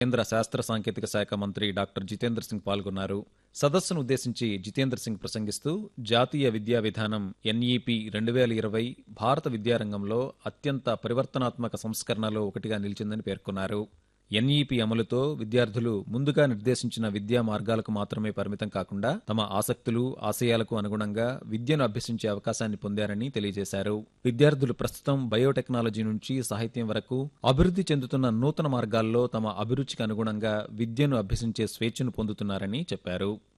కేంద్ర శాస్త్ర సాంకేతిక శాఖ మంత్రి డాక్టర్ జితేంద్ర సింగ్ పాల్గొన్నారు సదస్సును ఉద్దేశించి జితేంద్ర సింగ్ ప్రసంగిస్తూ జాతీయ విద్యా విధానం ఎన్ఈపి రెండు వేల ఇరవై భారత విద్యారంగంలో అత్యంత పరివర్తనాత్మక సంస్కరణలో ఒకటిగా నిలిచిందని పేర్కొన్నారు ఎన్ఈపి అమలుతో విద్యార్థులు ముందుగా నిర్దేశించిన విద్యా మార్గాలకు మాత్రమే పరిమితం కాకుండా తమ ఆసక్తులు ఆశయాలకు అనుగుణంగా విద్యను అభ్యసించే అవకాశాన్ని పొందారని తెలియజేశారు విద్యార్థులు ప్రస్తుతం బయోటెక్నాలజీ నుంచి సాహిత్యం వరకు అభివృద్ధి చెందుతున్న నూతన మార్గాల్లో తమ అభిరుచికి అనుగుణంగా విద్యను అభ్యసించే స్వేచ్ఛను పొందుతున్నారని చెప్పారు